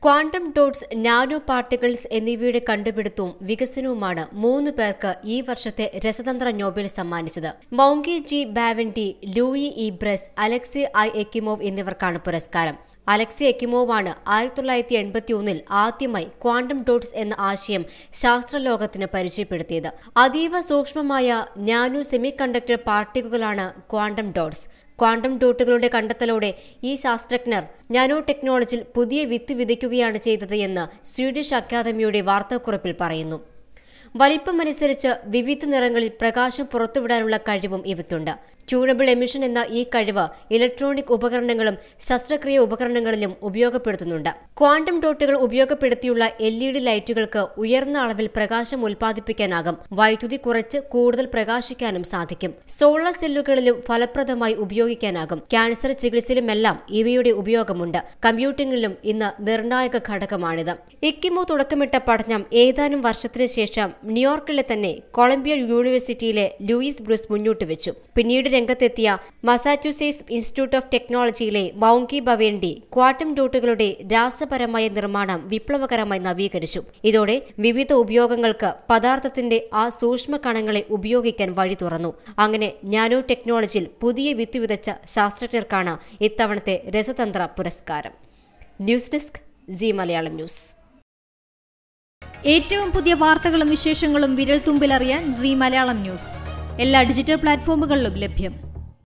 quantum dots nano particles എന്നിവയുടെ കണ്ടുപിടുത്തവും വികസനവുമാണ് മൂന്ന് പേർക്ക് ഈ വർഷത്തെ രസതന്ത്ര നോബൽ സമ്മാനിച്ചത് Moungi G Bawendi Louis E Brus Alexei I Ekimov എന്നിവർക്കാണ് പുരസ്കാരം അലക്സി എക്കിമോവാണ് ആയിരത്തി തൊള്ളായിരത്തി എൺപത്തി ഒന്നിൽ ആദ്യമായി ക്വാണ്ടം ഡോട്ട്സ് എന്ന ആശയം ശാസ്ത്രലോകത്തിന് പരിചയപ്പെടുത്തിയത് അതീവ സൂക്ഷ്മമായ നാനോ സെമി കണ്ടക്ടർ പാർട്ടിക്കുകളാണ് ക്വാണ്ടം ഡോട്ട്സ് ക്വാണ്ടം ഡോട്ടുകളുടെ കണ്ടെത്തലോടെ ഈ ശാസ്ത്രജ്ഞർ നാനോ ടെക്നോളജിയിൽ പുതിയ വിത്ത് വിതയ്ക്കുകയാണ് ചെയ്തത് എന്ന് സ്വീഡിഷ് അക്കാദമിയുടെ വാർത്താക്കുറിപ്പിൽ പറയുന്നു വലിപ്പമനുസരിച്ച് വിവിധ നിറങ്ങളിൽ പ്രകാശം പുറത്തുവിടാനുള്ള കഴിവും ഇവയ്ക്കുണ്ട് ട്യൂണബിൾ എമിഷൻ എന്ന ഈ കഴിവ് ഇലക്ട്രോണിക് ഉപകരണങ്ങളും ശസ്ത്രക്രിയ ഉപകരണങ്ങളിലും ഉപയോഗപ്പെടുത്തുന്നുണ്ട് ക്വാണ്ടം ഡോട്ടുകൾ ഉപയോഗപ്പെടുത്തിയുള്ള എൽ ഇ ഡി ലൈറ്റുകൾക്ക് ഉയർന്ന അളവിൽ പ്രകാശം ഉൽപ്പാദിപ്പിക്കാനാകും വൈദ്യുതി കുറച്ച് കൂടുതൽ പ്രകാശിക്കാനും സാധിക്കും സോളർ സെല്ലുകളിലും ഫലപ്രദമായി ഉപയോഗിക്കാനാകും ക്യാൻസർ ചികിത്സയിലുമെല്ലാം ഇവയുടെ ഉപയോഗമുണ്ട് കമ്പ്യൂട്ടിംഗിലും ഇന്ന് നിർണായക ഘടകമാണിത് ഇക്കിമോ തുടക്കമിട്ട പഠനം ഏതാനും വർഷത്തിനു ശേഷം ന്യൂയോർക്കിലെ തന്നെ കൊളംബിയ യൂണിവേഴ്സിറ്റിയിലെ ലൂയിസ് ബ്രൂസ് മുന്നോട്ട് വെച്ചു പിന്നീട് രംഗത്തെത്തിയ മസാച്യുസെറ്റ്സ് ഇൻസ്റ്റിറ്റ്യൂട്ട് ഓഫ് ടെക്നോളജിയിലെ മൌങ്കി ബവേൻഡി ക്വാട്ടം ഡോട്ടുകളുടെ രാസപരമായ നിർമ്മാണം വിപ്ലവകരമായി നവീകരിച്ചു ഇതോടെ വിവിധ ഉപയോഗങ്ങൾക്ക് പദാർത്ഥത്തിന്റെ ആ സൂക്ഷ്മ കണങ്ങളെ ഉപയോഗിക്കാൻ വഴി തുറന്നു അങ്ങനെ നാനോ ടെക്നോളജിയിൽ പുതിയ വിത്ത് വിതച്ച ശാസ്ത്രജ്ഞർക്കാണ് ഇത്തവണത്തെ രസതന്ത്ര പുരസ്കാരം news desk Zee Malayalam news ഏറ്റവും പുതിയ വാർത്തകളും വിശേഷങ്ങളും വിരൽ തുമ്പിലറിയാൻ സി മലയാളം ന്യൂസ് എല്ലാ ഡിജിറ്റൽ പ്ലാറ്റ്ഫോമുകളിലും ലഭ്യം